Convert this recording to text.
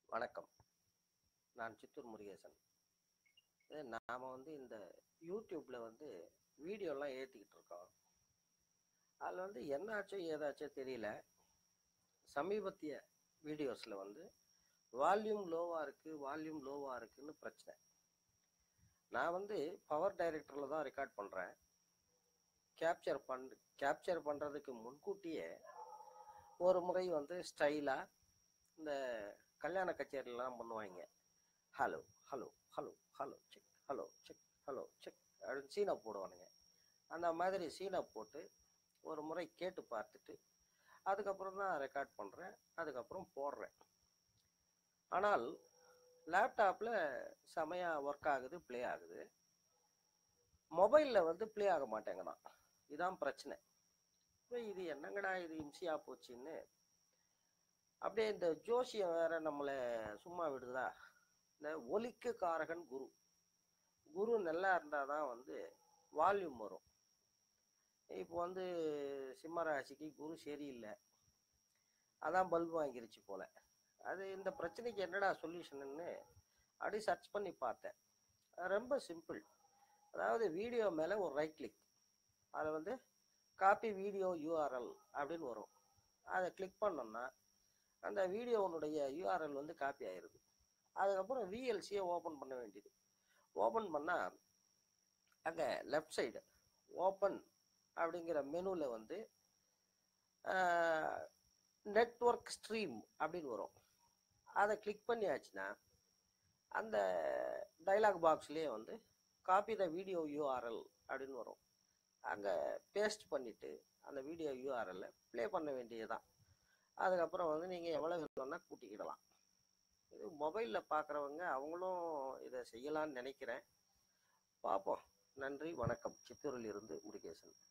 வணக்கம் நான் சித்தூர் முருகேசன் இது நாம் வந்து இந்த யூடியூப்பில் வந்து வீடியோலாம் ஏற்றிக்கிட்டு இருக்கோம் அதில் வந்து என்னாச்சோ ஏதாச்சோ தெரியல சமீபத்திய வீடியோஸில் வந்து வால்யூம் லோவாக இருக்குது வால்யூம் லோவாக இருக்குன்னு பிரச்சனை நான் வந்து பவர் டைரக்டரில் தான் ரெக்கார்ட் பண்ணுறேன் கேப்சர் பண் கேப்சர் பண்ணுறதுக்கு முன்கூட்டியே ஒரு முறை வந்து ஸ்டைலாக இந்த கல்யாண கச்சேரிலாம் பண்ணுவாங்க hello hello hello hello check hello check hello check அப்படின்னு சீனை போடுவானுங்க அந்த மாதிரி சீனை போட்டு ஒரு முறை கேட்டு பார்த்துட்டு அதுக்கப்புறம் தான் ரெக்கார்ட் பண்ணுறேன் அதுக்கப்புறம் போடுறேன் ஆனால் லேப்டாப்பில் செமையாக ஒர்க் ஆகுது ப்ளே ஆகுது மொபைலில் வந்து ப்ளே ஆக மாட்டேங்கதான் இதான் பிரச்சனை இப்போ இது என்னங்கடா இது இம்சியாக போச்சுன்னு அப்படியே இந்த ஜோசியம் வேற நம்மளை சும்மா விடுதா இந்த ஒலிக்கு காரகன் குரு குரு நல்லா இருந்தால் தான் வந்து வால்யூம் வரும் இப்போ வந்து சிம்ம ராசிக்கு குரு சரியில்லை அதான் பல்பு வாங்கிருச்சு போல அது இந்த பிரச்சனைக்கு என்னடா சொல்யூஷன்னு அப்படி சர்ச் பண்ணி பார்த்தேன் அது ரொம்ப சிம்பிள் அதாவது வீடியோ மேலே ஒரு ரைட் கிளிக் அதில் வந்து காப்பி வீடியோ யூஆர்எல் அப்படின்னு வரும் அதை கிளிக் பண்ணோம்னா அந்த வீடியோனுடைய யூஆர்எல் வந்து காப்பி ஆயிடுது அதுக்கப்புறம் விஎல்சியை ஓப்பன் பண்ண வேண்டியது ஓப்பன் பண்ணால் அங்கே லெஃப்ட் சைடு ஓப்பன் அப்படிங்கிற மெனுவில் வந்து நெட்ஒர்க் ஸ்ட்ரீம் அப்படின்னு வரும் அதை கிளிக் பண்ணியாச்சுன்னா அந்த டைலாக் பாக்ஸ்லேயே வந்து காப்பி த வீடியோ யூஆர்எல் அப்படின்னு வரும் அங்கே பேஸ்ட் பண்ணிவிட்டு அந்த வீடியோ யூஆர்எல்ல ப்ளே பண்ண வேண்டியதுதான் அதுக்கப்புறம் வந்து நீங்கள் எவ்வளோ வேணும்னா கூட்டிக்கிடலாம் இது மொபைலில் பார்க்குறவங்க அவங்களும் இதை செய்யலான்னு நினைக்கிறேன் பார்ப்போம் நன்றி வணக்கம் சித்தூரில் இருந்து முருகேசன்